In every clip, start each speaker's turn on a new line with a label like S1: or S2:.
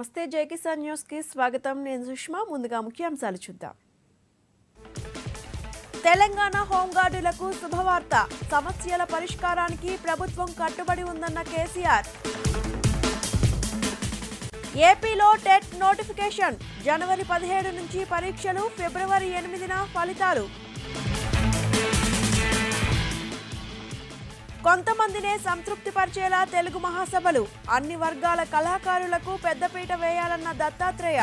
S1: నమస్తే జై కిసాన్ న్యూస్ కి స్వాగతం నేను సుష్మా ముందుగా ముఖ్యాంశాలు చూద్దాం తెలంగాణ హోంగార్డులకు శుభవార్త సమస్యల పరిష్కారానికి ప్రభుత్వం కట్టుబడి ఉందన్న కేసీఆర్ ఏపీలో టెట్ నోటిఫికేషన్ జనవరి పదిహేడు నుంచి పరీక్షలు ఫిబ్రవరి ఎనిమిదిన ఫలితాలు కొంతమందినే సంతృప్తిపరిచేలా తెలుగు మహాసభలు అన్ని వర్గాల కళాకారులకు పెద్దపీట వేయాలన్న దత్తాత్రేయ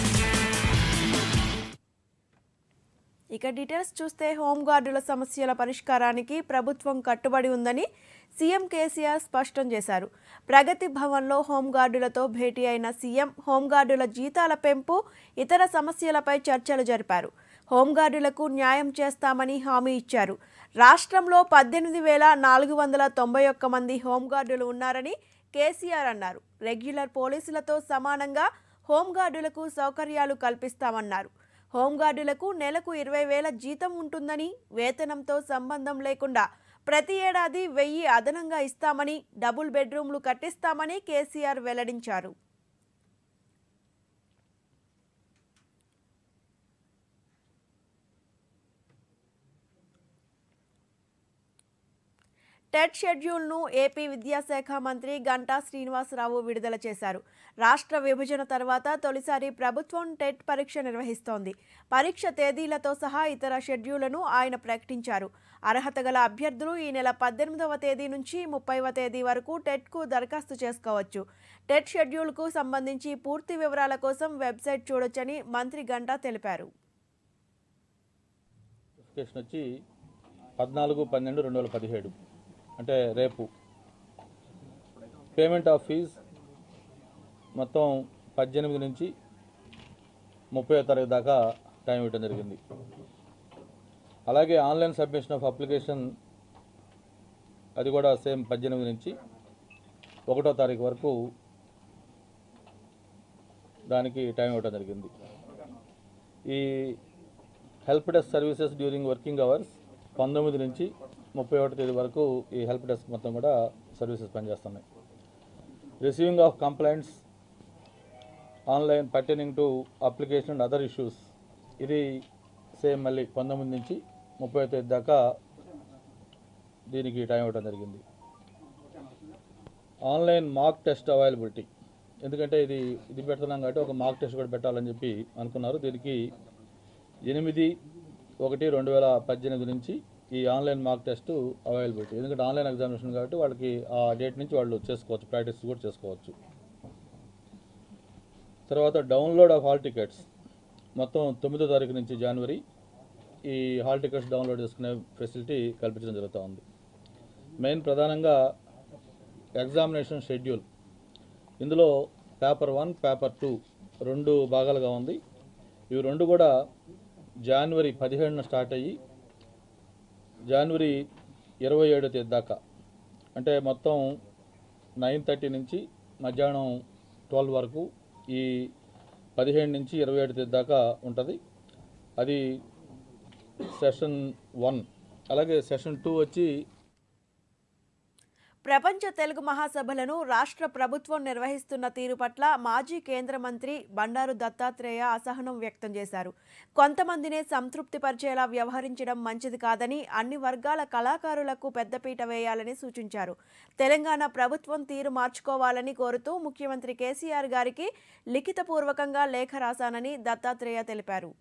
S1: ఇక డీటెయిల్స్ చూస్తే హోంగార్డుల సమస్యల పరిష్కారానికి ప్రభుత్వం కట్టుబడి ఉందని సీఎం కేసీఆర్ స్పష్టం చేశారు ప్రగతి భవన్లో హోంగార్డులతో భేటీ అయిన సీఎం హోంగార్డుల జీతాల పెంపు ఇతర సమస్యలపై చర్చలు జరిపారు హోంగార్డులకు న్యాయం చేస్తామని హామీ ఇచ్చారు రాష్ట్రంలో పద్దెనిమిది వేల నాలుగు వందల తొంభై ఒక్క మంది హోంగార్డులు ఉన్నారని కేసీఆర్ అన్నారు రెగ్యులర్ పోలీసులతో సమానంగా హోంగార్డులకు సౌకర్యాలు కల్పిస్తామన్నారు హోంగార్డులకు నెలకు ఇరవై వేల జీతం ఉంటుందని వేతనంతో సంబంధం లేకుండా ప్రతి ఏడాది వెయ్యి అదనంగా ఇస్తామని డబుల్ బెడ్రూమ్లు కట్టిస్తామని కేసీఆర్ వెల్లడించారు టెట్ షెడ్యూల్ను ఏపీ విద్యాశాఖ మంత్రి గంటా శ్రీనివాసరావు విడుదల చేశారు రాష్ట్ర విభజన తర్వాత తొలిసారి ప్రభుత్వం టెట్ పరీక్ష నిర్వహిస్తోంది పరీక్ష తేదీలతో సహా ఇతర షెడ్యూళ్లను ఆయన ప్రకటించారు అర్హత గల అభ్యర్థులు ఈ నెల పద్దెనిమిదవ తేదీ నుంచి ముప్పైవ తేదీ వరకు టెట్కు దరఖాస్తు చేసుకోవచ్చు టెట్ షెడ్యూల్కు సంబంధించి పూర్తి వివరాల కోసం వెబ్సైట్ చూడొచ్చని మంత్రి గంటా తెలిపారు
S2: నోటిఫికేషన్ వచ్చి పద్నాలుగు పన్నెండు రెండు వేల పదిహేడు అంటే రేపు పేమెంట్ ఆఫ్ ఫీజ్ మొత్తం పద్దెనిమిది నుంచి ముప్పై తారీఖు దాకా టైం ఇవ్వడం జరిగింది అలాగే ఆన్లైన్ సబ్మిషన్ ఆఫ్ అప్లికేషన్ అది కూడా సేమ్ పద్దెనిమిది నుంచి ఒకటో తారీఖు వరకు దానికి టైం ఇవ్వడం జరిగింది ఈ help desk services during working hours పంతొమ్మిది నుంచి ముప్పై ఒకటి తేదీ వరకు ఈ హెల్ప్ డెస్క్ మొత్తం కూడా సర్వీసెస్ పనిచేస్తున్నాయి receiving of complaints online pertaining to application and other issues ఇది సేమ్ మళ్ళీ పంతొమ్మిది నుంచి ముప్పై తేదీ దాకా దీనికి టైం ఇవ్వడం జరిగింది ఆన్లైన్ మాక్ టెస్ట్ అవైలబిలిటీ ఎందుకంటే ఇది ఇది పెడుతున్నాం కాబట్టి ఒక మాక్ టెస్ట్ కూడా పెట్టాలని చెప్పి అనుకున్నారు దీనికి ఎనిమిది ఒకటి రెండు వేల పద్దెనిమిది నుంచి ఈ ఆన్లైన్ మార్క్ టెస్ట్ అవైలబిలిటీ ఎందుకంటే ఆన్లైన్ ఎగ్జామినేషన్ కాబట్టి వాళ్ళకి ఆ డేట్ నుంచి వాళ్ళు చేసుకోవచ్చు ప్రాక్టీస్ కూడా చేసుకోవచ్చు తర్వాత డౌన్లోడ్ ఆఫ్ హాల్ టికెట్స్ మొత్తం తొమ్మిదో తారీఖు నుంచి జనవరి ఈ హాల్ టికెట్స్ డౌన్లోడ్ చేసుకునే ఫెసిలిటీ కల్పించడం జరుగుతూ ఉంది మెయిన్ ప్రధానంగా ఎగ్జామినేషన్ షెడ్యూల్ ఇందులో పేపర్ వన్ పేపర్ టూ రెండు భాగాలుగా ఉంది ఇవి రెండు కూడా జనవరి పదిహేడున స్టార్ట్ అయ్యి జనవరి ఇరవై ఏడో తేదీ దాకా అంటే మొత్తం నైన్ థర్టీ నుంచి మధ్యాహ్నం ట్వెల్వ్ వరకు ఈ పదిహేడు నుంచి ఇరవై ఏడు తేదీ దాకా ఉంటుంది అది సెషన్ వన్ అలాగే సెషన్ టూ వచ్చి
S1: ప్రపంచ తెలుగు మహాసభలను రాష్ట్ర ప్రభుత్వం నిర్వహిస్తున్న తీరు పట్ల మాజీ కేంద్ర మంత్రి బండారు దత్తాత్రేయ అసహనం వ్యక్తం చేశారు కొంతమందినే సంతృప్తిపరిచేలా వ్యవహరించడం మంచిది కాదని అన్ని వర్గాల కళాకారులకు పెద్దపీట వేయాలని సూచించారు తెలంగాణ ప్రభుత్వం తీరు మార్చుకోవాలని కోరుతూ ముఖ్యమంత్రి కేసీఆర్ గారికి లిఖితపూర్వకంగా లేఖ రాశానని దత్తాత్రేయ తెలిపారు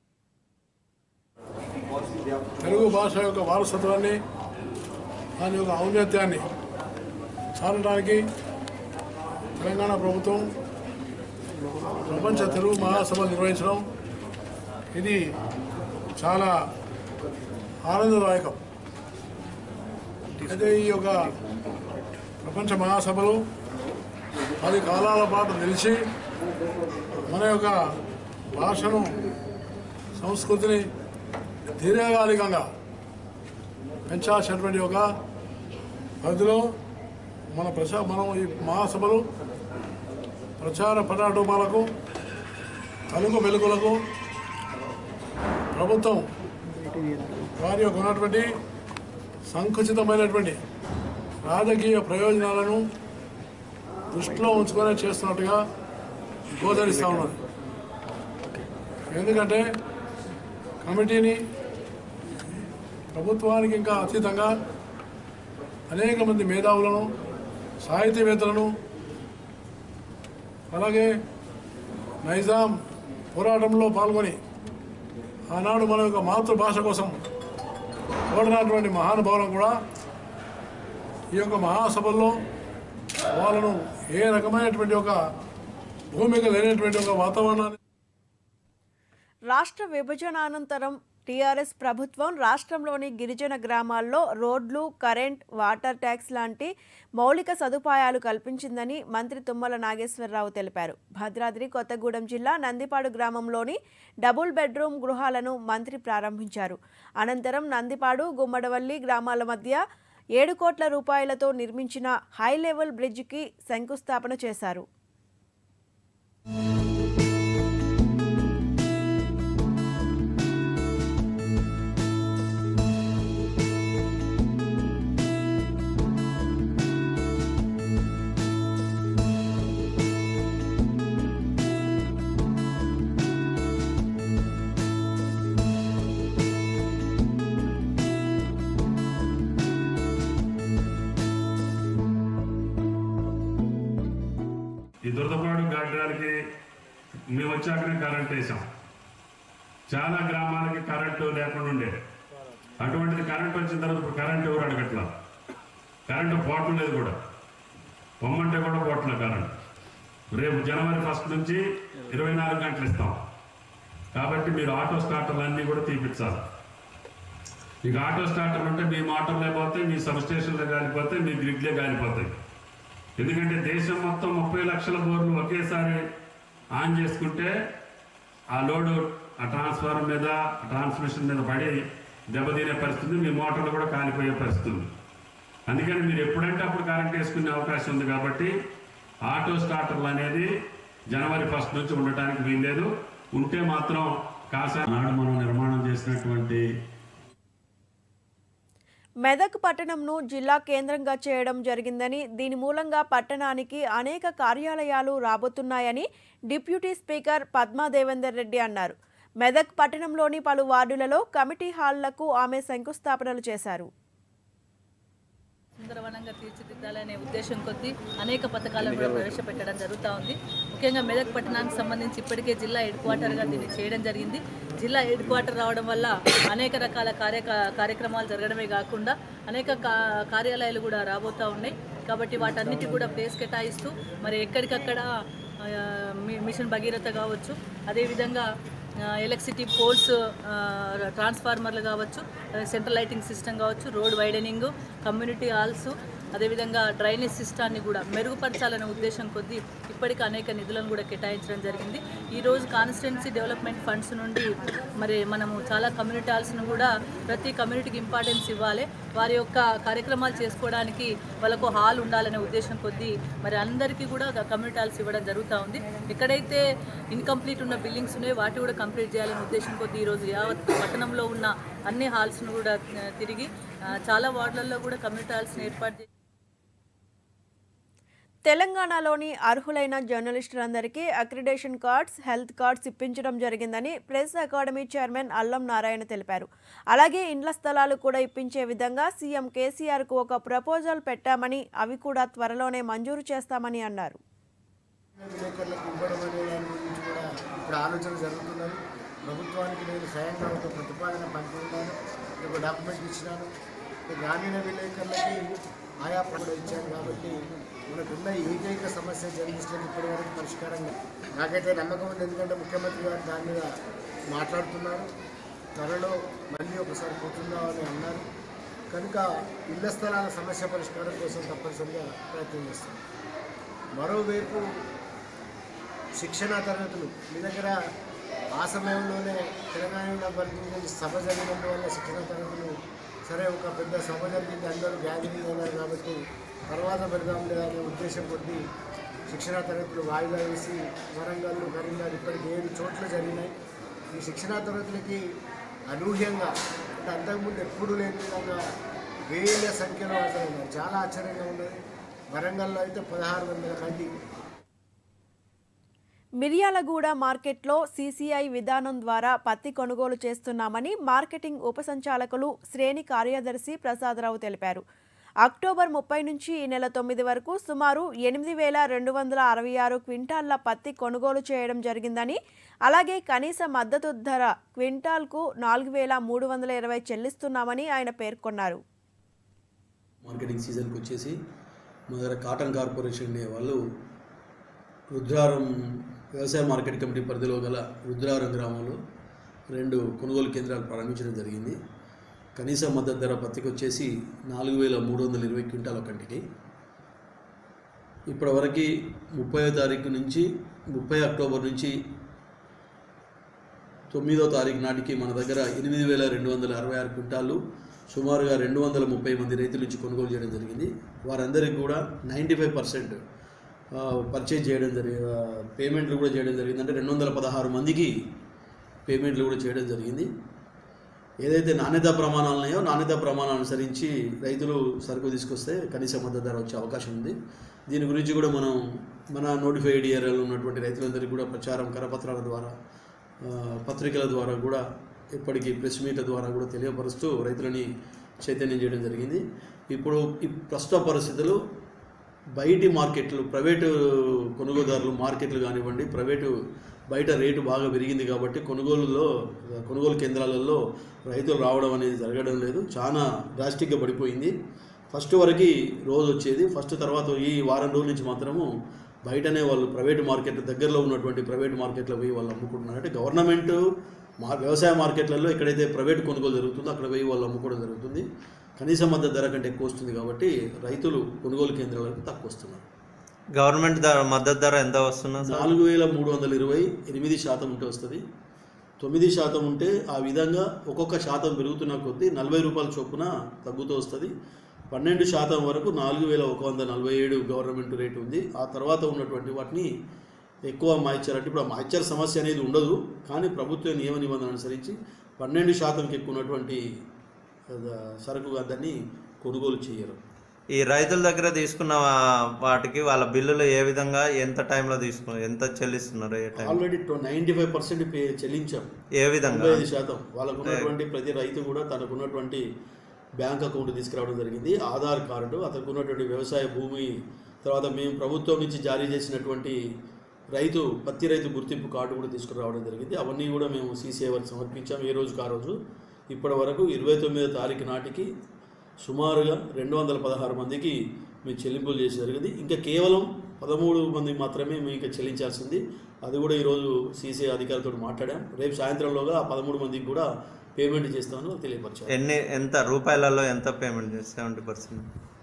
S3: తెలుగు భాష యొక్క వారసత్వాన్ని దాని యొక్క ఔన్నత్యాన్ని చాలడానికి తెలంగాణ ప్రభుత్వం ప్రపంచ తెలుగు మహాసభలు నిర్వహించడం ఇది చాలా ఆనందదాయకం అయితే ఈ యొక్క ప్రపంచ మహాసభలు పది కాలాల పాటు నిలిచి మన యొక్క భాషను సంస్కృతిని దీర్ఘకాలికంగా పెంచాల్సినటువంటి ఒక పరిధిలో మన ప్రచా మనం ఈ మహాసభలు ప్రచార పటాటోపాలకు తలుగు వెలుగులకు ప్రభుత్వం వారి యొక్క ఉన్నటువంటి సంకుచితమైనటువంటి రాజకీయ ప్రయోజనాలను దృష్టిలో ఉంచుకొని చేస్తున్నట్టుగా గోచరిస్తూ ఉన్నది ఎందుకంటే కమిటీని ప్రభుత్వానికి ఇంకా అతీతంగా అనేక మంది మేధావులను సాహితీవేత్తలను అలాగే నైజాం పోరాటంలో పాల్గొని ఆనాడు మన యొక్క మాతృభాష కోసం పోరాడినటువంటి మహానుభావులను కూడా ఈ యొక్క మహాసభల్లో వాళ్ళను ఏ రకమైనటువంటి ఒక భూమిక లేనటువంటి ఒక వాతావరణాన్ని
S1: రాష్ట్ర విభజన అనంతరం టీఆర్ఎస్ ప్రభుత్వం రాష్ట్రంలోని గిరిజన గ్రామాల్లో రోడ్లు కరెంట్ వాటర్ ట్యాక్స్ లాంటి మౌలిక సదుపాయాలు కల్పించిందని మంత్రి తుమ్మల నాగేశ్వరరావు తెలిపారు భద్రాద్రి కొత్తగూడెం జిల్లా నందిపాడు గ్రామంలోని డబుల్ బెడ్రూమ్ గృహాలను మంత్రి ప్రారంభించారు అనంతరం నందిపాడు గుమ్మడవల్లి గ్రామాల మధ్య ఏడు కోట్ల రూపాయలతో నిర్మించిన హై లెవెల్ బ్రిడ్జికి శంకుస్థాపన చేశారు
S4: ఈ దురదపాడు గాడ్రాలకి మేము వచ్చాకనే కరెంట్ వేసాం చాలా గ్రామాలకి కరెంటు లేకుండా ఉండే అటువంటిది కరెంట్ వచ్చిన తర్వాత ఇప్పుడు కరెంట్ ఎవరు అడగట్లా కరెంటు పోవటం లేదు కూడా పొమ్మంటే కూడా పోవట్లే కరెంట్ రేపు జనవరి ఫస్ట్ నుంచి ఇరవై నాలుగు గంటలు ఇస్తాం కాబట్టి మీరు ఆటో స్టార్టర్లు అన్నీ కూడా తీపిచ్చాలి ఇక ఆటో స్టార్టర్లు ఉంటే మీ మోటార్లే పోతాయి మీ సబ్ స్టేషన్లే కాలిపోతాయి మీ గ్రిడ్లే కాలిపోతాయి ఎందుకంటే దేశం మొత్తం ముప్పై లక్షల బోర్లు ఒకేసారి ఆన్ చేసుకుంటే ఆ లోడు ఆ ట్రాన్స్ఫార్మర్ మీద ఆ ట్రాన్స్మిషన్ మీద పడి దెబ్బతినే పరిస్థితి మీ మోటార్లు కూడా కాలిపోయే పరిస్థితి ఉంది అందుకని మీరు ఎప్పుడంటే అప్పుడు కరెంట్ వేసుకునే అవకాశం ఉంది కాబట్టి ఆటో స్టార్టర్లు అనేది జనవరి ఫస్ట్ నుంచి ఉండటానికి వీల్లేదు ఉంటే మాత్రం కాసా నాడు మనం నిర్మాణం చేసినటువంటి
S1: మెదక్ పట్టణంను జిల్లా కేంద్రంగా చేయడం జరిగిందని దీని మూలంగా పట్టణానికి అనేక కార్యాలయాలు రాబోతున్నాయని డిప్యూటీ స్పీకర్ పద్మా దేవేందర్ రెడ్డి అన్నారు మెదక్ పట్టణంలోని పలు వార్డులలో కమిటీ హాళ్లకు ఆమె శంకుస్థాపనలు చేశారు
S5: సుందరవనంగా తీర్చిదిద్దాలనే ఉద్దేశం కొద్దీ అనేక పథకాలను కూడా ప్రవేశపెట్టడం జరుగుతూ ఉంది ముఖ్యంగా మెదక్ పట్టణానికి సంబంధించి ఇప్పటికే జిల్లా హెడ్ క్వార్టర్గా దీన్ని చేయడం జరిగింది జిల్లా హెడ్ క్వార్టర్ రావడం వల్ల అనేక రకాల కార్య కార్యక్రమాలు జరగడమే కాకుండా అనేక కా- కార్యాలయాలు కూడా రాబోతూ ఉన్నాయి కాబట్టి వాటన్నిటి కూడా ప్లేస్ కేటాయిస్తూ మరి ఎక్కడికక్కడ ఆ, మీ- మిషన్ భగీరథ కావచ్చు అదేవిధంగా ఆ, ఎలక్ట్రిసిటీ పోల్స్ ఆ, ట్రాన్స్ఫార్మర్లు కావచ్చు ఆ, సెంట్రల్ లైటింగ్ సిస్టమ్ కావచ్చు రోడ్ వైడనింగ్ కమ్యూనిటీ హాల్స్ అదేవిధంగా డ్రైనేజ్ సిస్టాన్ని కూడా మెరుగుపరచాలనే ఉద్దేశం కొద్దీ ఇప్పటికి అనేక నిధులను కూడా కేటాయించడం జరిగింది ఈరోజు కాన్స్టిట్యున్సీ డెవలప్మెంట్ ఫండ్స్ నుండి మరి మనము చాలా కమ్యూనిటీ హాల్స్ను కూడా ప్రతి కమ్యూనిటీకి ఇంపార్టెన్స్ ఇవ్వాలి వారి యొక్క కార్యక్రమాలు చేసుకోవడానికి వాళ్ళకు హాల్ ఉండాలనే ఉద్దేశం కొద్దీ మరి అందరికీ కూడా కమ్యూనిటీ హాల్స్ ఇవ్వడం జరుగుతూ ఉంది ఎక్కడైతే ఇన్కంప్లీట్ ఉన్న బిల్డింగ్స్ ఉన్నాయో వాటి కూడా కంప్లీట్ చేయాలనే ఉద్దేశం కొద్దీ ఈరోజు యావత్ పట్టణంలో ఉన్న అన్ని హాల్స్ను కూడా ఆ, తిరిగి ఆ, చాలా వార్డులలో కూడా కమ్యూనిటీ హాల్స్ని ఏర్పాటు చేసి
S1: తెలంగాణలోని అర్హులైన జర్నలిస్టులందరికీ అక్రిడేషన్ కార్డ్స్ హెల్త్ కార్డ్స్ ఇప్పించడం జరిగిందని ప్రెస్ అకాడమీ చైర్మన్ అల్లం నారాయణ తెలిపారు అలాగే ఇండ్ల స్థలాలు కూడా ఇప్పించే విధంగా సీఎం కేసీఆర్కు ఒక ప్రపోజల్ పెట్టామని అవి కూడా త్వరలోనే మంజూరు చేస్తామని అన్నారు
S6: విలేకరులకు ఇవ్వడం అనే దాని గురించి కూడా ఇప్పుడు ఆలోచన జరుగుతున్నది ప్రభుత్వానికి నేను స్వయంగా ఒక ప్రతిపాదన పంపుతున్నాను ఒక డాక్యుమెంట్ ఇచ్చినాను ఈ గ్రామీణ విలేకరులకి ఆయా పనులు ఇచ్చాను కాబట్టి మనకున్న ఏకైక సమస్య జర్నలిస్టులకు ఇప్పటి వరకు పరిష్కారం కాదు. నాకైతే నమ్మకం ఉంది ఎందుకంటే ముఖ్యమంత్రి గారు దాని మీద మాట్లాడుతున్నారు త్వరలో మళ్ళీ ఒకసారి కూర్చుందాం అని అన్నారు కనుక ఇళ్ల స్థలాల సమస్య పరిష్కారం కోసం తప్పనిసరిగా ప్రయత్నం చేస్తాం మరోవైపు శిక్షణా తరగతులు మీ దగ్గర ఆ సమయంలోనే తెలంగాణలో వర్గీకరణ సభ జరిగినందువల్ల శిక్షణా తరగతులు సరే ఒక పెద్ద సభ జరిగింది అందరూ గ్యాదరింగ్ అయినారు కాబట్టి తర్వాత పెడదాంలే అనే ఉద్దేశం కొద్దీ శిక్షణా తరగతులు వాయిదా వేసి వరంగల్ కరీంనగర్ ఇప్పటికి ఏడు చోట్ల జరిగినాయి ఈ శిక్షణా తరగతులకి అనూహ్యంగా అంటే అంతకుముందు ఎప్పుడూ లేని విధంగా వేల సంఖ్యలో హాజరైనారు చాలా ఆశ్చర్యంగా ఉన్నది వరంగల్లో అయితే పదహారు వందల మంది
S1: మిర్యాలగూడ మార్కెట్లో సీసీఐ విధానం ద్వారా పత్తి కొనుగోలు చేస్తున్నామని మార్కెటింగ్ ఉప సంచాలకులు శ్రేణి కార్యదర్శి ప్రసాదరావు తెలిపారు అక్టోబర్ ముప్పై నుంచి ఈ నెల తొమ్మిది వరకు సుమారు ఎనిమిది వేల రెండు వందల అరవై ఆరు క్వింటాళ్ల పత్తి కొనుగోలు చేయడం జరిగిందని అలాగే కనీస మద్దతు ధర క్వింటాల్కు నాలుగు వేల మూడు వందల ఇరవై చెల్లిస్తున్నామని ఆయన పేర్కొన్నారు
S7: మార్కెటింగ్ సీజన్కి వచ్చేసి మా దగ్గర కాటన్ కార్పొరేషన్ అనే వాళ్ళు రుద్రారం వ్యవసాయ మార్కెట్ కమిటీ పరిధిలో గల రుద్రారం గ్రామంలో రెండు కొనుగోలు కేంద్రాలు ప్రారంభించడం జరిగింది కనీస మద్దతు ధర పత్తికి వచ్చేసి నాలుగు వేల మూడు వందల ఇరవై క్వింటాల కంటికి ఇప్పటివరకు ముప్పై తారీఖు నుంచి ముప్పై అక్టోబర్ నుంచి తొమ్మిదో తారీఖు నాటికి మన దగ్గర ఎనిమిది వేల రెండు వందల అరవై ఆరు క్వింటాలు సుమారుగా రెండు వందల ముప్పై మంది రైతుల నుంచి కొనుగోలు చేయడం జరిగింది వారందరికీ కూడా నైంటీ ఫైవ్ పర్సెంట్ పర్చేజ్ చేయడం జరిగి పేమెంట్లు కూడా చేయడం జరిగింది అంటే రెండు వందల పదహారు మందికి పేమెంట్లు కూడా చేయడం జరిగింది ఏదైతే నాణ్యతా ప్రమాణాలు ఉన్నాయో నాణ్యతా ప్రమాణాలు అనుసరించి రైతులు సరుకు తీసుకొస్తే కనీస మద్దతు ధర వచ్చే అవకాశం ఉంది దీని గురించి కూడా మనం మన నోటిఫైడ్ ఏరియాలో ఉన్నటువంటి రైతులందరికీ కూడా ప్రచారం కరపత్రాల ద్వారా ఆ, పత్రికల ద్వారా కూడా ఇప్పటికీ ప్రెస్ మీట్ల ద్వారా కూడా తెలియపరుస్తూ రైతులని చైతన్యం చేయడం జరిగింది ఇప్పుడు ఈ ప్రస్తుత పరిస్థితులు బయటి మార్కెట్లు ప్రైవేటు కొనుగోలుదారులు మార్కెట్లు కానివ్వండి ప్రైవేటు బయట రేటు బాగా పెరిగింది కాబట్టి కొనుగోలులో కొనుగోలు కేంద్రాలలో రైతులు రావడం అనేది జరగడం లేదు చాలా డ్రాస్టిక్గా పడిపోయింది ఫస్ట్ వరకు రోజు వచ్చేది ఫస్ట్ తర్వాత ఈ వారం రోజుల నుంచి మాత్రము బయటనే వాళ్ళు ప్రైవేట్ మార్కెట్ దగ్గరలో ఉన్నటువంటి ప్రైవేట్ మార్కెట్లో పోయి వాళ్ళు అమ్ముకుంటున్నారు అంటే గవర్నమెంట్ మా వ్యవసాయ మార్కెట్లలో ఎక్కడైతే ప్రైవేట్ కొనుగోలు జరుగుతుందో అక్కడ పోయి వాళ్ళు అమ్ముకోవడం జరుగుతుంది కనీస మద్దతు ధర కంటే ఎక్కువ వస్తుంది కాబట్టి రైతులు కొనుగోలు కేంద్రాలకు తక్కువ వస్తున్నారు
S8: గవర్నమెంట్ ధర మద్దతు ధర ఎంత వస్తున్నా సార్
S7: నాలుగు వేల మూడు వందల ఇరవై ఎనిమిది శాతం ఉంటే వస్తుంది తొమ్మిది శాతం ఉంటే ఆ విధంగా ఒక్కొక్క శాతం పెరుగుతున్న కొద్దీ నలభై రూపాయల చొప్పున తగ్గుతూ వస్తుంది పన్నెండు శాతం వరకు నాలుగు వేల ఒక వంద నలభై ఏడు గవర్నమెంట్ రేటు ఉంది ఆ తర్వాత ఉన్నటువంటి వాటిని ఎక్కువ మాయిచ్చారు అంటే ఇప్పుడు ఆ మాయిచ్చారు సమస్య అనేది ఉండదు కానీ ప్రభుత్వ నియమ నిబంధనలు అనుసరించి పన్నెండు శాతంకి ఎక్కువ ఉన్నటువంటి ఆ, సరుకు దాన్ని కొనుగోలు చేయరు
S8: ఈ రైతుల దగ్గర తీసుకున్న వా- వాటికి వాళ్ళ బిల్లులు ఏ విధంగా ఎంత టైంలో తీసుకున్నారు ఎంత చెల్లిస్తున్నారు ఏ time
S7: already ninety five percent pay చెల్లించాం
S8: ఏ విధంగా
S7: తొంభై ఐదు శాతం వాళ్ళకు ఉన్నటువంటి ప్రతి రైతు కూడా తనకు ఉన్నటువంటి బ్యాంక్ అకౌంట్ తీసుకురావడం జరిగింది ఆధార్ కార్డు అతనికి ఉన్నటువంటి వ్యవసాయ భూమి తర్వాత మేము ప్రభుత్వం నుంచి జారీ చేసినటువంటి రైతు పత్తి రైతు గుర్తింపు కార్డు కూడా తీసుకురావడం జరిగింది అవన్నీ కూడా మేము సీసీఐ సమర్పించాం ఏ రోజుకు ఆ రోజు ఇప్పటి వరకు ఇరవై తొమ్మిదో తారీఖు నాటికి సుమారుగా రెండు వందల పదహారు మందికి మేము చెల్లింపులు చేసి జరిగింది ఇంకా కేవలం పదమూడు మంది మాత్రమే మేము ఇంకా చెల్లించాల్సింది అది కూడా ఈరోజు సీసీ అధికారులతో మాట్లాడాం రేపు సాయంత్రంలోగా ఆ పదమూడు మందికి కూడా పేమెంట్ చేస్తామని తెలియపరిచారు
S8: ఎన్ని ఎంత రూపాయలలో ఎంత పేమెంట్ సెవెంటీ పర్సెంట్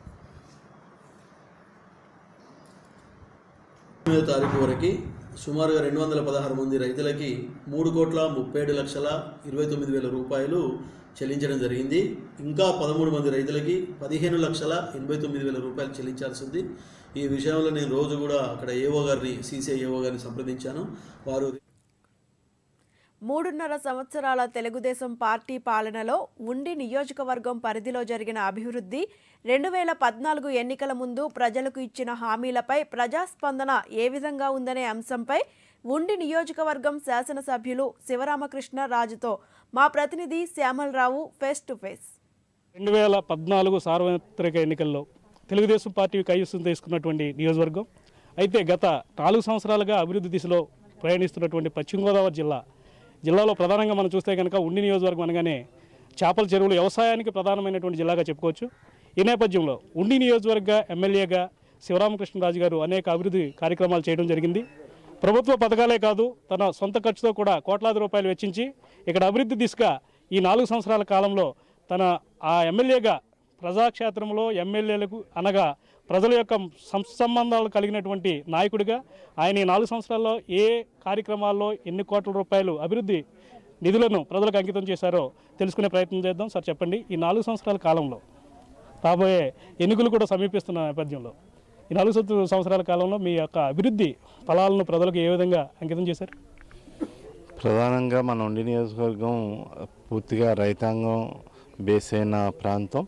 S7: తొమ్మిదో తారీఖు వరకు సుమారుగా రెండు వందల పదహారు మంది రైతులకి మూడు కోట్ల ముప్పై ఏడు లక్షల ఇరవై తొమ్మిది వేల రూపాయలు చెల్లించడం జరిగింది ఇంకా పదమూడు మంది రైతులకి పదిహేను లక్షల ఎనభై తొమ్మిది వేల రూపాయలు చెల్లించాల్సి ఉంది ఈ విషయంలో నేను రోజు కూడా అక్కడ ఏఓ గారిని సీసీఐ ఏఓ గారిని సంప్రదించాను వారు
S1: మూడున్నర సంవత్సరాల తెలుగుదేశం పార్టీ పాలనలో ఉండి నియోజకవర్గం పరిధిలో జరిగిన అభివృద్ధి రెండు వేల పద్నాలుగు ఎన్నికల ముందు ప్రజలకు ఇచ్చిన హామీలపై ప్రజాస్పందన ఏ విధంగా ఉందనే అంశంపై ఉండి నియోజకవర్గం శాసనసభ్యులు శివరామకృష్ణ రాజుతో మా ప్రతినిధి శ్యామలరావు ఫేస్ టు ఫేస్
S9: రెండు వేల పద్నాలుగు సార్వత్రిక ఎన్నికల్లో తెలుగుదేశం పార్టీ కైవసం తీసుకున్నటువంటి నియోజకవర్గం అయితే గత నాలుగు సంవత్సరాలుగా అభివృద్ధి దిశలో ప్రయాణిస్తున్నటువంటి పశ్చిమ గోదావరి జిల్లా జిల్లాలో ప్రధానంగా మనం చూస్తే కనుక ఉండి నియోజకవర్గం అనగానే చేపల చెరువులు వ్యవసాయానికి ప్రధానమైనటువంటి జిల్లాగా చెప్పుకోవచ్చు ఈ నేపథ్యంలో ఉండి నియోజకవర్గ ఎమ్మెల్యేగా శివరామకృష్ణరాజు గారు అనేక అభివృద్ధి కార్యక్రమాలు చేయడం జరిగింది ప్రభుత్వ పథకాలే కాదు తన సొంత ఖర్చుతో కూడా కోట్లాది రూపాయలు వెచ్చించి ఇక్కడ అభివృద్ధి దిశగా ఈ నాలుగు సంవత్సరాల కాలంలో తన ఆ ఎమ్మెల్యేగా ప్రజాక్షేత్రంలో ఎమ్మెల్యేలకు అనగా ప్రజల యొక్క సం- సంబంధాలు కలిగినటువంటి నాయకుడిగా ఆయన ఈ నాలుగు సంవత్సరాల్లో ఏ కార్యక్రమాల్లో ఎన్ని కోట్ల రూపాయలు అభివృద్ధి నిధులను ప్రజలకు అంకితం చేశారో తెలుసుకునే ప్రయత్నం చేద్దాం సార్ చెప్పండి ఈ నాలుగు సంవత్సరాల కాలంలో రాబోయే ఎన్నికలు కూడా సమీపిస్తున్న నేపథ్యంలో ఈ నాలుగు సంవత్సర- సంవత్సరాల కాలంలో మీ యొక్క అభివృద్ధి ఫలాలను ప్రజలకు ఏ విధంగా అంకితం చేశారు
S10: ప్రధానంగా మన ఉండి నియోజకవర్గం పూర్తిగా రైతాంగం బేస్ అయిన ప్రాంతం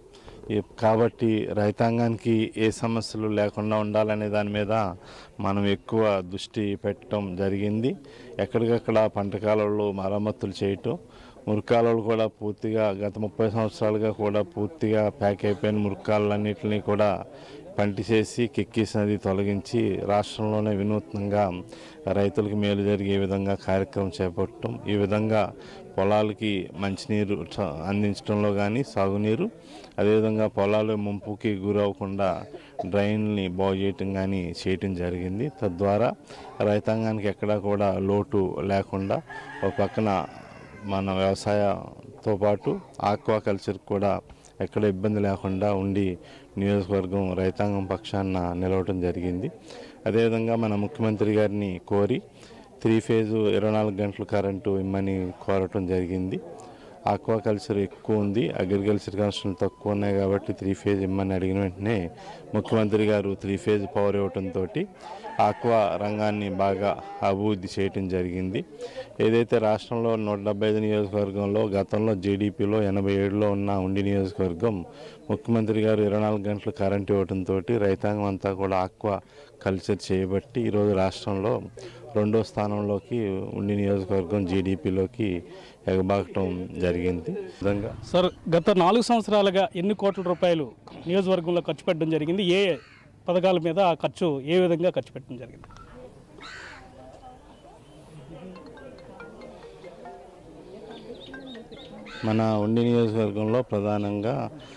S10: ఈ- కాబట్టి రైతాంగానికి ఏ సమస్యలు లేకుండా ఉండాలనే దాని మీద మనం ఎక్కువ దృష్టి పెట్టడం జరిగింది ఎక్కడికక్కడ పంట కాలువలు మరమ్మతులు చేయటం మురికాలువలు కూడా పూర్తిగా గత ముప్పై సంవత్సరాలుగా కూడా పూర్తిగా ప్యాక్ అయిపోయిన మురికాలన్నింటినీ కూడా పంటి చేసి కిక్కీస్ నది తొలగించి రాష్ట్రంలోనే వినూత్నంగా రైతులకు మేలు జరిగే విధంగా కార్యక్రమం చేపట్టడం ఈ విధంగా పొలాలకి మంచినీరు చ- అందించడంలో కానీ సాగునీరు అదేవిధంగా పొలాలు ముంపుకి గురవ్వకుండా డ్రైన్ని బాగు చేయటం కానీ చేయటం జరిగింది తద్వారా రైతాంగానికి ఎక్కడా కూడా లోటు లేకుండా ఒక పక్కన మన వ్యవసాయంతో పాటు ఆక్వా కల్చర్ కూడా ఎక్కడ ఇబ్బంది లేకుండా ఉండి నియోజకవర్గం రైతాంగం పక్షాన నిలవటం జరిగింది అదేవిధంగా మన ముఖ్యమంత్రి గారిని కోరి త్రీ ఫేజు ఇరవై నాలుగు గంటల కరెంటు ఇమ్మని కోరటం జరిగింది ఆక్వా కల్చర్ ఎక్కువ ఉంది అగ్రికల్చర్ కన్స్ట్రక్షన్ తక్కువ ఉన్నాయి కాబట్టి త్రీ ఫేజ్ ఇమ్మని అడిగిన వెంటనే ముఖ్యమంత్రి గారు త్రీ ఫేజ్ పవర్ ఇవ్వటంతో ఆక్వా రంగాన్ని బాగా అభివృద్ధి చేయటం జరిగింది ఏదైతే రాష్ట్రంలో నూట డెబ్బై ఐదు నియోజకవర్గంలో గతంలో జీడిపిలో ఎనభై ఏడులో ఉన్న ఉండి నియోజకవర్గం ముఖ్యమంత్రి గారు ఇరవై నాలుగు గంటలు కరెంట్ ఇవ్వడంతో రైతాంగం అంతా కూడా ఆక్వా కల్చర్ చేయబట్టి ఈరోజు రాష్ట్రంలో రెండో స్థానంలోకి ఉండి నియోజకవర్గం జీడిపిలోకి ఎగబాకటం జరిగింది విధంగా
S9: సార్ గత నాలుగు సంవత్సరాలుగా ఎన్ని కోట్ల రూపాయలు నియోజకవర్గంలో ఖర్చు పెట్టడం జరిగింది ఏ పథకాల మీద ఆ ఖర్చు ఏ విధంగా ఖర్చు పెట్టడం జరిగింది
S10: మన ఉండి నియోజకవర్గంలో ప్రధానంగా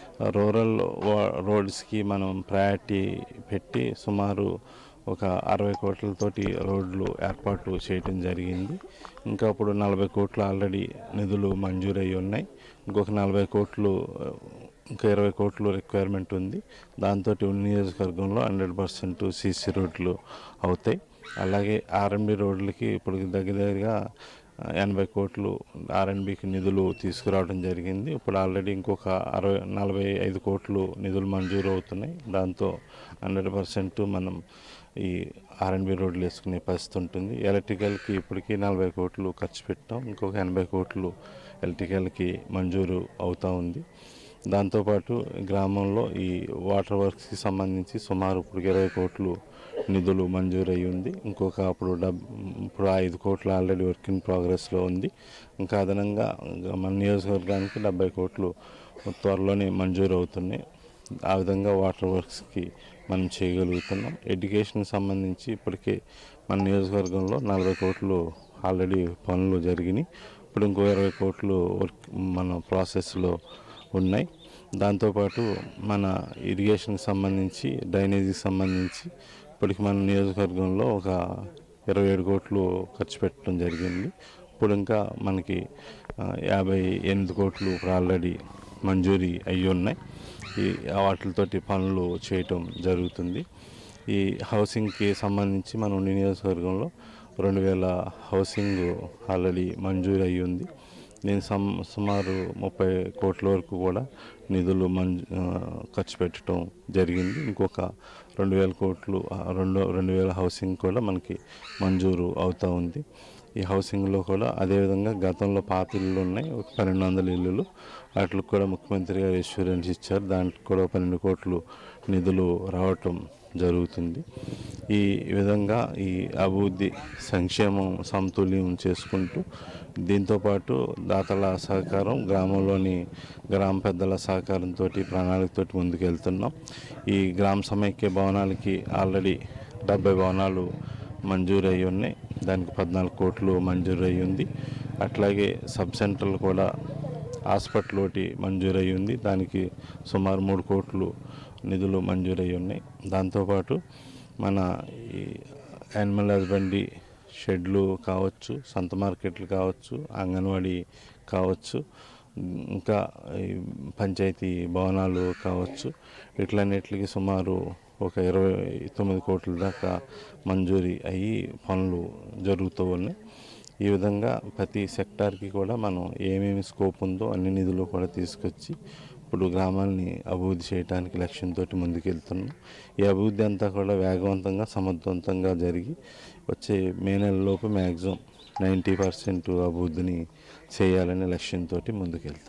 S10: రూరల్ వా- రోడ్స్కి మనం ప్రయారిటీ పెట్టి సుమారు ఒక అరవై కోట్లతోటి రోడ్లు ఏర్పాటు చేయటం జరిగింది ఇంకా ఇప్పుడు నలభై కోట్లు ఆల్రెడీ నిధులు మంజూరయ్యి ఉన్నాయి ఇంకొక నలభై కోట్లు ఆ, ఇంకా ఇరవై కోట్లు రిక్వైర్మెంట్ ఉంది దాంతో ఉండి నియోజకవర్గంలో హండ్రెడ్ పర్సెంట్ సీసీ రోడ్లు అవుతాయి అలాగే ఆర్ఎండి రోడ్లకి ఇప్పుడు దగ్గర దగ్గరగా ఎనభై కోట్లు ఆర్ఎన్బికి నిధులు తీసుకురావడం జరిగింది ఇప్పుడు ఆల్రెడీ ఇంకొక అరవై నలభై ఐదు కోట్లు నిధులు మంజూరు అవుతున్నాయి దాంతో హండ్రెడ్ పర్సెంట్ మనం ఈ ఆర్ఎన్బి రోడ్లు వేసుకునే పరిస్థితి ఉంటుంది ఎలక్ట్రికల్కి ఇప్పటికీ నలభై కోట్లు ఖర్చు పెట్టాం ఇంకొక ఎనభై కోట్లు ఎలక్ట్రికల్కి మంజూరు అవుతూ ఉంది దాంతోపాటు గ్రామంలో ఈ వాటర్ వర్క్స్కి సంబంధించి సుమారు ఇప్పుడు ఇరవై కోట్లు నిధులు మంజూరు అయి ఉంది ఇంకొక అప్పుడు డబ్ ఇప్పుడు ఐదు కోట్లు ఆల్రెడీ వర్క్ ఇన్ ప్రోగ్రెస్లో ఉంది ఇంకా అదనంగా మన నియోజకవర్గానికి డెబ్బై కోట్లు త్వరలోనే మంజూరు అవుతున్నాయి ఆ విధంగా వాటర్ వర్క్స్కి మనం చేయగలుగుతున్నాం ఎడ్యుకేషన్కి సంబంధించి ఇప్పటికే మన నియోజకవర్గంలో నలభై కోట్లు ఆల్రెడీ పనులు జరిగినాయి ఇప్పుడు ఇంకో ఇరవై కోట్లు వర్క్ మన ప్రాసెస్లో ఉన్నాయి దాంతోపాటు మన ఇరిగేషన్కి సంబంధించి డ్రైనేజీకి సంబంధించి ఇప్పటికి మన నియోజకవర్గంలో ఒక ఇరవై ఏడు కోట్లు ఖర్చు పెట్టడం జరిగింది ఇప్పుడు ఇంకా మనకి ఆ, యాభై ఎనిమిది కోట్లు ఇప్పుడు ఆల్రెడీ మంజూరీ అయ్యి ఉన్నాయి ఈ వాటితోటి పనులు చేయటం జరుగుతుంది ఈ హౌసింగ్కి సంబంధించి మన ఉండి నియోజకవర్గంలో రెండు వేల హౌసింగ్ ఆల్రెడీ మంజూరు అయ్యి ఉంది దీని సం సుమారు ముప్పై కోట్ల వరకు కూడా నిధులు మంజు ఆ, ఖర్చు పెట్టడం జరిగింది ఇంకొక రెండు వేల కోట్లు ఆ, రెండు రెండు వేల హౌసింగ్ కూడా మనకి మంజూరు అవుతూ ఉంది ఈ హౌసింగ్లో కూడా అదేవిధంగా గతంలో పాత ఇల్లులు ఉన్నాయి ఒక పన్నెండు వందల ఇల్లులు వాటికి కూడా ముఖ్యమంత్రి గారు ఇన్సూరెన్స్ ఇచ్చారు దాంట్లో కూడా పన్నెండు కోట్లు నిధులు రావటం జరుగుతుంది ఈ విధంగా ఈ అభివృద్ధి సంక్షేమం సమతుల్యం చేసుకుంటూ దీంతోపాటు దాతల సహకారం గ్రామంలోని గ్రామ పెద్దల సహకారంతో ప్రణాళికతో ముందుకెళ్తున్నాం ఈ గ్రామ సమైక్య భవనాలకి ఆల్రెడీ డెబ్బై భవనాలు మంజూరు అయ్యి ఉన్నాయి దానికి పద్నాలుగు కోట్లు మంజూరు అయ్యి ఉంది అట్లాగే సబ్ సెంటర్లు కూడా హాస్పిటల్ ఒకటి మంజూరు అయ్యి ఉంది దానికి సుమారు మూడు కోట్లు నిధులు మంజూరు అయ్యి ఉన్నాయి దాంతోపాటు మన ఈ యానిమల్ హస్బెండరీ షెడ్లు కావచ్చు సంత మార్కెట్లు కావచ్చు అంగన్వాడీ కావచ్చు ఇంకా ఈ పంచాయతీ భవనాలు కావచ్చు ఇట్లన్నిటికి సుమారు ఒక ఇరవై తొమ్మిది కోట్ల దాకా మంజూరీ అయ్యి పనులు జరుగుతూ ఉన్నాయి ఈ విధంగా ప్రతి సెక్టార్కి కూడా మనం ఏమేమి స్కోప్ ఉందో అన్ని నిధులు కూడా తీసుకొచ్చి ఇప్పుడు గ్రామాల్ని అభివృద్ధి చేయడానికి లక్ష్యంతో ముందుకెళ్తున్నాం ఈ అభివృద్ధి అంతా కూడా వేగవంతంగా సమర్థవంతంగా జరిగి వచ్చే మే నెలలోపు మ్యాక్సిమం నైంటీ పర్సెంట్ అభివృద్ధిని చేయాలనే లక్ష్యంతో ముందుకెళ్తాం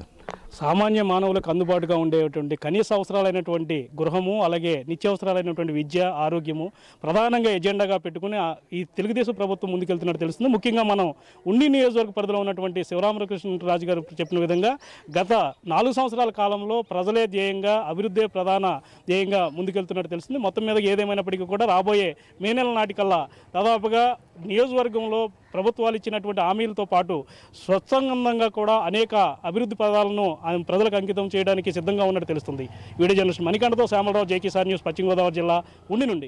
S9: సామాన్య మానవులకు అందుబాటుగా ఉండేటువంటి కనీస అవసరాలైనటువంటి గృహము అలాగే నిత్యావసరాలైనటువంటి విద్య ఆరోగ్యము ప్రధానంగా ఎజెండాగా పెట్టుకుని ఆ- ఈ తెలుగుదేశం ప్రభుత్వం ముందుకెళ్తున్నట్టు తెలుస్తుంది ముఖ్యంగా మనం ఉండి నియోజకవర్గ పరిధిలో ఉన్నటువంటి శివరామకృష్ణరాజు గారు చెప్పిన విధంగా గత నాలుగు సంవత్సరాల కాలంలో ప్రజలే ధ్యేయంగా అభివృద్ధి ప్రధాన ధ్యేయంగా ముందుకెళ్తున్నట్టు తెలుస్తుంది మొత్తం మీద ఏదేమైనప్పటికీ కూడా రాబోయే మే నెల నాటికల్లా దాదాపుగా నియోజకవర్గంలో ప్రభుత్వాలు ఇచ్చినటువంటి హామీలతో పాటు స్వచ్ఛందంగా కూడా అనేక అభివృద్ధి పదాలను ఆయన ప్రజలకు అంకితం చేయడానికి సిద్ధంగా ఉన్నట్టు తెలుస్తుంది వీడియో జర్నలిస్ట్ మణికంఠతో శ్యామలరావు జేకేసార్ న్యూస్ పశ్చిమ గోదావరి జిల్లా ఉండి నుండి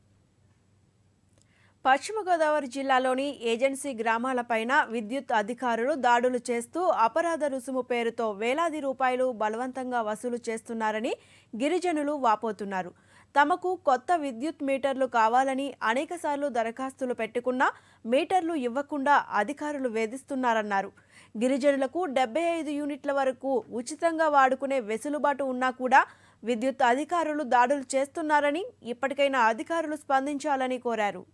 S1: పశ్చిమ గోదావరి జిల్లాలోని ఏజెన్సీ గ్రామాలపైన విద్యుత్ అధికారులు దాడులు చేస్తూ అపరాధ రుసుము పేరుతో వేలాది రూపాయలు బలవంతంగా వసూలు చేస్తున్నారని గిరిజనులు వాపోతున్నారు తమకు కొత్త విద్యుత్ మీటర్లు కావాలని అనేకసార్లు దరఖాస్తులు పెట్టుకున్నా మీటర్లు ఇవ్వకుండా అధికారులు వేధిస్తున్నారన్నారు గిరిజనులకు డెబ్బై ఐదు యూనిట్ల వరకు ఉచితంగా వాడుకునే వెసులుబాటు ఉన్నా కూడా విద్యుత్ అధికారులు దాడులు చేస్తున్నారని ఇప్పటికైనా అధికారులు స్పందించాలని కోరారు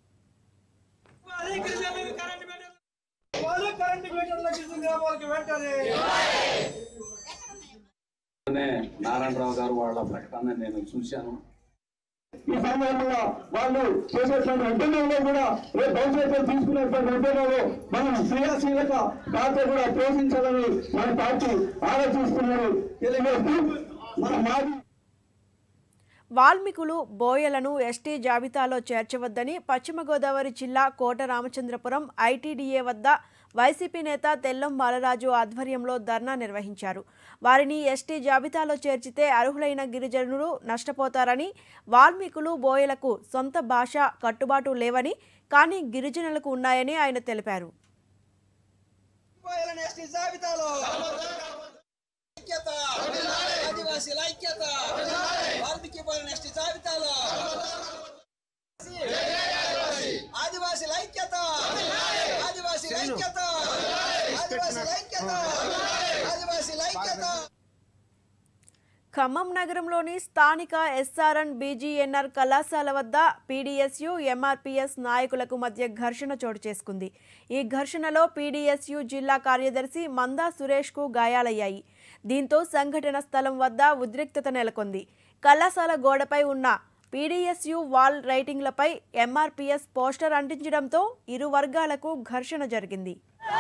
S11: నారాయణరావు గారు వాళ్ళ ప్రకటన నేను చూశాను
S12: ఈ సమయంలో వాళ్ళు చేసేటువంటి అంటేలో కూడా రేపు భవిష్యత్తులో తీసుకునేటువంటి అంటేలో మనం క్రియాశీలక పాత్ర కూడా పోషించాలని మన పార్టీ ఆలోచిస్తున్నారు తెలియజేస్తూ మన మాజీ
S1: వాల్మీకులు బోయలను ఎస్టీ జాబితాలో చేర్చవద్దని పశ్చిమ గోదావరి జిల్లా కోట రామచంద్రపురం ఐటీడీఏ వద్ద వైసీపీ నేత తెల్లం బాలరాజు ఆధ్వర్యంలో ధర్నా నిర్వహించారు వారిని ఎస్టీ జాబితాలో చేర్చితే అర్హులైన గిరిజనులు నష్టపోతారని వాల్మీకులు బోయలకు సొంత భాష కట్టుబాటు లేవని కానీ గిరిజనులకు ఉన్నాయని ఆయన తెలిపారు
S13: ఐక్యత ఆదివాసీల ఐక్యత వాల్మీకి పోయిన ఎస్టీ జాబితాలో ఆదివాసీల ఐక్యత ఆదివాసీల ఐక్యత ఆదివాసీల ఐక్యత ఆదివాసీల ఐక్యత
S1: ఖమ్మం నగరంలోని స్థానిక ఎస్ఆర్ఎన్ బీజీఎన్ఆర్ కళాశాల వద్ద పీడీఎస్యు ఎంఆర్పీఎస్ నాయకులకు మధ్య ఘర్షణ చోటు చేసుకుంది ఈ ఘర్షణలో పీడీఎస్యు జిల్లా కార్యదర్శి మందా సురేష్కు గాయాలయ్యాయి దీంతో సంఘటన స్థలం వద్ద ఉద్రిక్తత నెలకొంది కళాశాల గోడపై ఉన్న పీడీఎస్యు వాల్ రైటింగ్లపై ఎంఆర్పీఎస్ పోస్టర్ అంటించడంతో ఇరు వర్గాలకు ఘర్షణ జరిగింది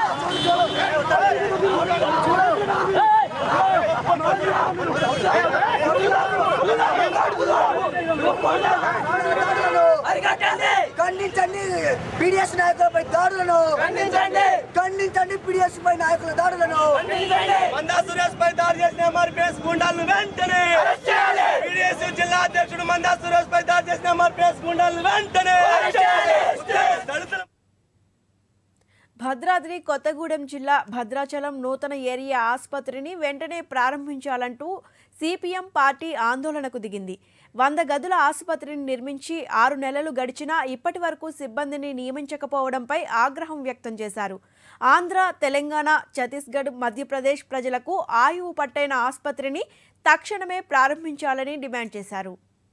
S13: ఖండించండి పీడిఎస్ నాయకులపై దాడులను ఖండించండి ఖండించండి పీడిఎస్ పై నాయకుల దాడులను
S14: మందా సురేష్ పై దాడి చేసిన ఎంఆర్పీఎస్ గుండాలను వెంటనే పీడీఎస్ జిల్లా అధ్యక్షుడు మందా సురేష్ పై దాడి చేసిన ఎంఆర్పీఎస్ గుండాలను వెంటనే దళితుల
S1: భద్రాద్రి కొత్తగూడెం జిల్లా భద్రాచలం నూతన ఏరియా ఆసుపత్రిని వెంటనే ప్రారంభించాలంటూ సిపిఎం పార్టీ ఆందోళనకు దిగింది వంద గదుల ఆసుపత్రిని నిర్మించి ఆరు నెలలు గడిచినా ఇప్పటి వరకు సిబ్బందిని నియమించకపోవడంపై ఆగ్రహం వ్యక్తం చేశారు ఆంధ్ర తెలంగాణ ఛత్తీస్గఢ్ మధ్యప్రదేశ్ ప్రజలకు ఆయువు పట్టైన ఆసుపత్రిని తక్షణమే ప్రారంభించాలని డిమాండ్ చేశారు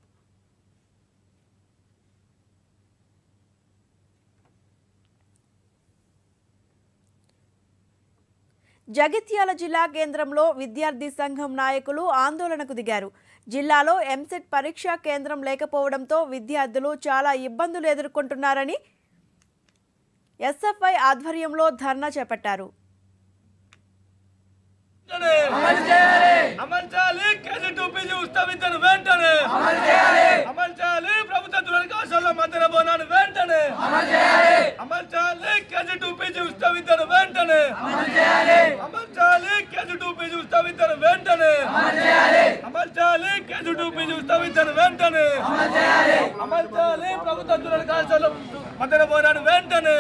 S1: జగిత్యాల జిల్లా కేంద్రంలో విద్యార్థి సంఘం నాయకులు ఆందోళనకు దిగారు జిల్లాలో ఎంసెట్ పరీక్షా కేంద్రం లేకపోవడంతో విద్యార్థులు చాలా ఇబ్బందులు ఎదుర్కొంటున్నారని ఎస్ఎఫ్ఐ ఆధ్వర్యంలో ధర్నా చేపట్టారు
S14: అమలు చేయాలి కేజీ టూ పీజీ ఉచిత విద్యను వెంటనే అమలు చేయాలి ప్రభుత్వ దురకాశాల మధ్యన బోనాన్ని వెంటనే అమలు చేయాలి కేజీ టూ పీజీ ఉచిత విద్యను వెంటనే అమలు చేయాలి కేజీ టూ పీజీ ఉచిత విద్యను వెంటనే అమలు చేయాలి కేజీ టూ పీజీ ఉచిత విద్యను వెంటనే అమలు చేయాలి ప్రభుత్వ దురకాశాల మధ్యన బోనాన్ని వెంటనే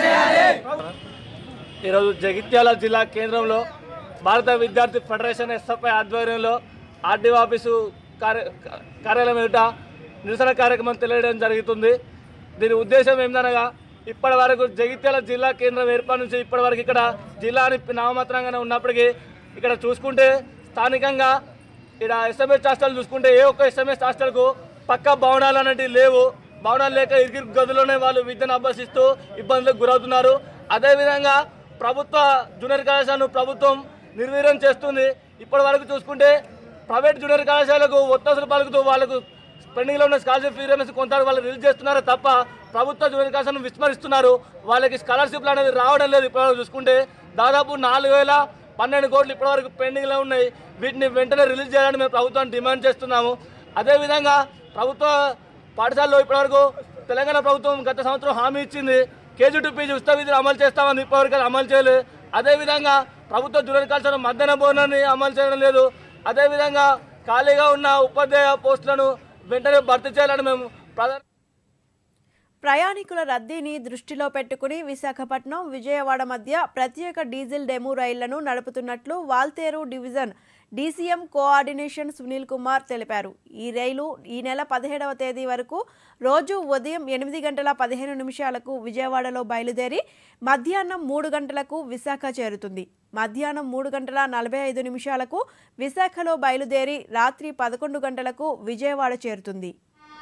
S15: ఈరోజు జగిత్యాల జిల్లా కేంద్రంలో భారత విద్యార్థి ఫెడరేషన్ ఎస్ఎఫ్ఐ ఆధ్వర్యంలో ఆర్డీఓ ఆఫీసు కార్య కార్యాలయం ఎదుట నిరసన కార్యక్రమం తెలియడం జరుగుతుంది దీని ఉద్దేశం ఏందనగా ఇప్పటి వరకు జగిత్యాల జిల్లా కేంద్రం ఏర్పాటు నుంచి ఇప్పటి వరకు ఇక్కడ జిల్లా అని నామమాత్రంగానే ఉన్నప్పటికీ ఇక్కడ చూసుకుంటే స్థానికంగా ఇక్కడ ఎస్ఎంఎస్ హాస్టల్ చూసుకుంటే ఏ ఒక్క ఎస్ఎంఎస్ హాస్టల్కు పక్క భవనాలు అనేటివి లేవు భవనాలు లేక ఇరుకిరు గదుల్లోనే వాళ్ళు విద్యను అభ్యసిస్తూ ఇబ్బందులకు గురవుతున్నారు అదేవిధంగా ప్రభుత్వ జూనియర్ కళాశాలను ప్రభుత్వం నిర్వీర్యం చేస్తుంది ఇప్పటి వరకు చూసుకుంటే ప్రైవేట్ జూనియర్ కళాశాలకు ఒత్తాసులు పలుకుతూ వాళ్ళకు పెండింగ్లో ఉన్న స్కాలర్షిప్ ఫీ రిమెంట్స్ కొంత వాళ్ళు రిలీజ్ చేస్తున్నారే తప్ప ప్రభుత్వ జూనియర్ కళాశాలను విస్మరిస్తున్నారు వాళ్ళకి స్కాలర్షిప్లు అనేది రావడం లేదు ఇప్పటివరకు చూసుకుంటే దాదాపు నాలుగు వేల పన్నెండు కోట్లు ఇప్పటివరకు పెండింగ్లో ఉన్నాయి వీటిని వెంటనే రిలీజ్ చేయాలని మేము ప్రభుత్వాన్ని డిమాండ్ చేస్తున్నాము అదేవిధంగా ప్రభుత్వ పాఠశాలలో ఇప్పటివరకు తెలంగాణ ప్రభుత్వం గత సంవత్సరం హామీ ఇచ్చింది కేజీ టు పీజీ ఉచిత విద్యను అమలు చేస్తామని ఇప్పటివరకు అది అమలు చేయలేదు అదేవిధంగా ప్రభుత్వ జూనియర్ కళాశాల మధ్యాహ్న భోజనాన్ని అమలు చేయడం లేదు అదేవిధంగా ఖాళీగా ఉన్న ఉపాధ్యాయ పోస్టులను వెంటనే భర్తీ చేయాలని మేము ప్రధాన
S1: ప్రయాణికుల రద్దీని దృష్టిలో పెట్టుకుని విశాఖపట్నం విజయవాడ మధ్య ప్రత్యేక డీజిల్ డెమో రైళ్లను నడుపుతున్నట్లు Waltair division DCM coordination Sunil Kumar తెలిపారు ఈ రైలు ఈ నెల పదిహేడవ తేదీ వరకు రోజు ఉదయం ఎనిమిది గంటల పదిహేను నిమిషాలకు విజయవాడలో బయలుదేరి మధ్యాహ్నం మూడు గంటలకు విశాఖ చేరుతుంది మధ్యాహ్నం మూడు గంటల నలభై ఐదు నిమిషాలకు విశాఖలో బయలుదేరి రాత్రి పదకొండు గంటలకు విజయవాడ చేరుతుంది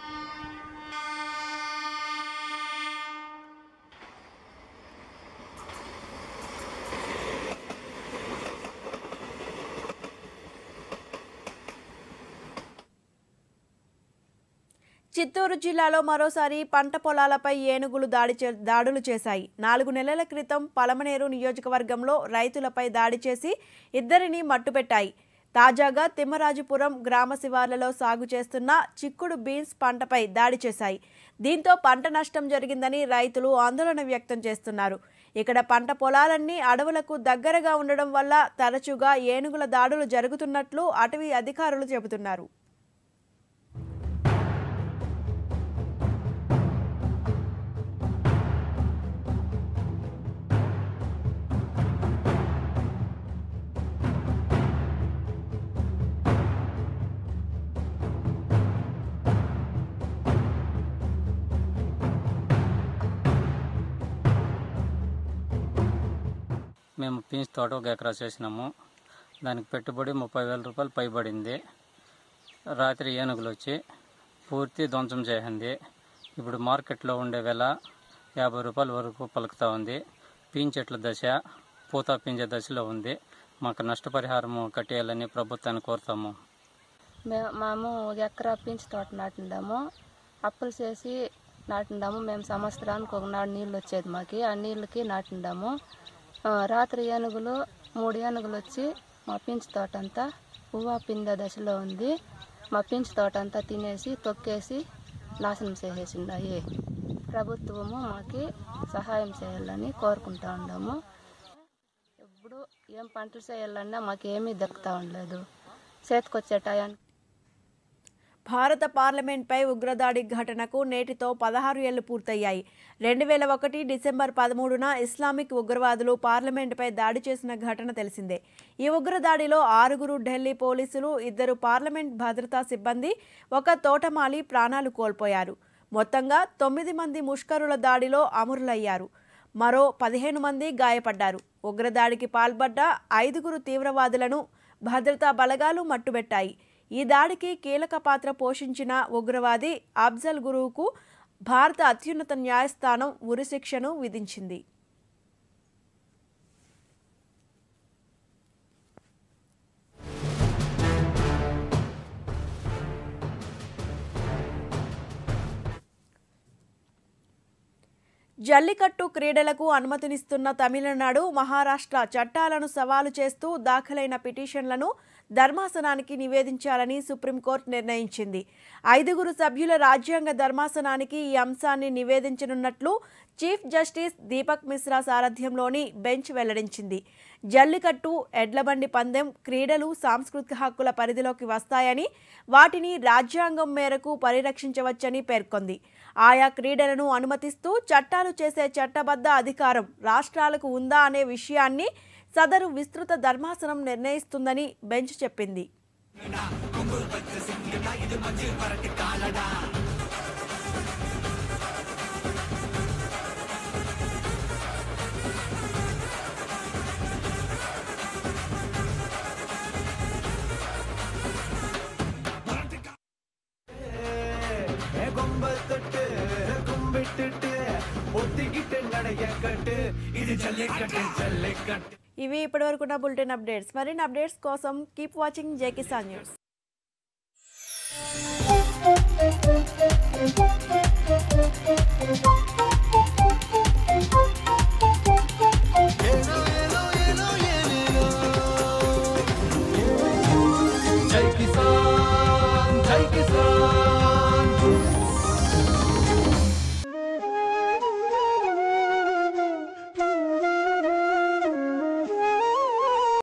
S1: చిత్తూరు జిల్లాలో మరోసారి పంట పొలాలపై ఏనుగులు దాడి చే దాడులు చేశాయి నాలుగు నెలల క్రితం పలమనేరు నియోజకవర్గంలో రైతులపై దాడి చేసి ఇద్దరిని మట్టుపెట్టాయి తాజాగా తిమ్మరాజుపురం గ్రామ శివార్లలో సాగు చేస్తున్న చిక్కుడు బీన్స్ పంటపై దాడి చేశాయి దీంతో పంట నష్టం జరిగిందని రైతులు ఆందోళన వ్యక్తం చేస్తున్నారు ఇక్కడ పంట పొలాలన్నీ అడవులకు దగ్గరగా ఉండడం వల్ల తరచుగా ఏనుగుల దాడులు జరుగుతున్నట్లు అటవీ అధికారులు చెబుతున్నారు
S16: మేము పీన్స్ తోట ఒక ఎకరా చేసినాము దానికి పెట్టుబడి ముప్పై వేల రూపాయలు పైబడింది రాత్రి ఏనుగులు వచ్చి పూర్తి ధ్వంసం చేసింది ఇప్పుడు మార్కెట్లో ఉండే వెల యాభై రూపాయల వరకు పలుకుతూ ఉంది పీన్ చెట్ల దశ పూత పింజే దశలో ఉంది మాకు నష్టపరిహారం కట్టేయాలని ప్రభుత్వాన్ని కోరుతాము
S17: మే- మేము ఒక ఎకరా పించి తోట నాటిండాము అప్పులు చేసి నాటిండాము మేము సంవత్సరానికి ఒకనాడు నీళ్ళు వచ్చేది మాకి ఆ నీళ్ళకి నాటిండాము ఆ, రాత్రి ఏనుగులు మూడు ఏనుగులు వచ్చి మా పించి తోట అంతా పువ్వ పిందె దశలో ఉంది మా పించి తోట అంతా తినేసి తొక్కేసి నాశనం చేసేసిండాయి ప్రభుత్వము మాకి సహాయం చేయాలని కోరుకుంటా ఉన్నాము ఇప్పుడు ఏం పంటలు చేయాలన్నా మాకేమీ దక్కుతా ఉండలేదు చేతికొచ్చే టయానికి
S1: భారత పార్లమెంట్పై ఉగ్రదాడి ఘటనకు నేటితో పదహారు ఏళ్లు పూర్తయ్యాయి రెండు వేల ఒకటి డిసెంబర్ పదమూడున ఇస్లామిక్ ఉగ్రవాదులు పార్లమెంటుపై దాడి చేసిన ఘటన తెలిసిందే ఈ ఉగ్రదాడిలో ఆరుగురు ఢిల్లీ పోలీసులు ఇద్దరు పార్లమెంట్ భద్రతా సిబ్బంది ఒక తోటమాలి ప్రాణాలు కోల్పోయారు మొత్తంగా తొమ్మిది మంది ముష్కరుల దాడిలో అమరులయ్యారు మరో పదిహేను మంది గాయపడ్డారు ఉగ్రదాడికి పాల్పడ్డ ఐదుగురు తీవ్రవాదులను భద్రతా బలగాలు మట్టుబెట్టాయి ఈ దాడికి కీలక పాత్ర పోషించిన ఉగ్రవాది అఫ్జల్ గురువుకు భారత అత్యున్నత న్యాయస్థానం ఉరిశిక్షను విధించింది జల్లికట్టు క్రీడలకు అనుమతినిస్తున్న తమిళనాడు మహారాష్ట్ర చట్టాలను సవాలు చేస్తూ దాఖలైన పిటిషన్లను ధర్మాసనానికి నివేదించాలని సుప్రీంకోర్టు నిర్ణయించింది ఐదుగురు సభ్యుల రాజ్యాంగ ధర్మాసనానికి ఈ అంశాన్ని నివేదించనున్నట్లు చీఫ్ జస్టిస్ దీపక్ మిశ్రా సారథ్యంలోని బెంచ్ వెల్లడించింది జల్లికట్టు ఎడ్లబండి పందెం క్రీడలు సాంస్కృతిక హక్కుల పరిధిలోకి వస్తాయని వాటిని రాజ్యాంగం మేరకు పరిరక్షించవచ్చని పేర్కొంది ఆయా క్రీడలను అనుమతిస్తూ చట్టాలు చేసే చట్టబద్ధ అధికారం రాష్ట్రాలకు ఉందా అనే విషయాన్ని సదరు విస్తృత ధర్మాసనం నిర్ణయిస్తుందని బెంచ్ చెప్పింది
S18: கொம்பத்தொட்டு கும்பிட்டுட்டு ஒத்திக்கிட்டு நடைய கட்டு இது ஜல்லிக்கட்டு ஜல்லிக்கட்டு
S1: ఇవి ఇప్పటివరకు ఉన్న బులెటిన్ అప్డేట్స్ మరిన్ని అప్డేట్స్ కోసం keep watching Jai Kisan news
S18: Thank you.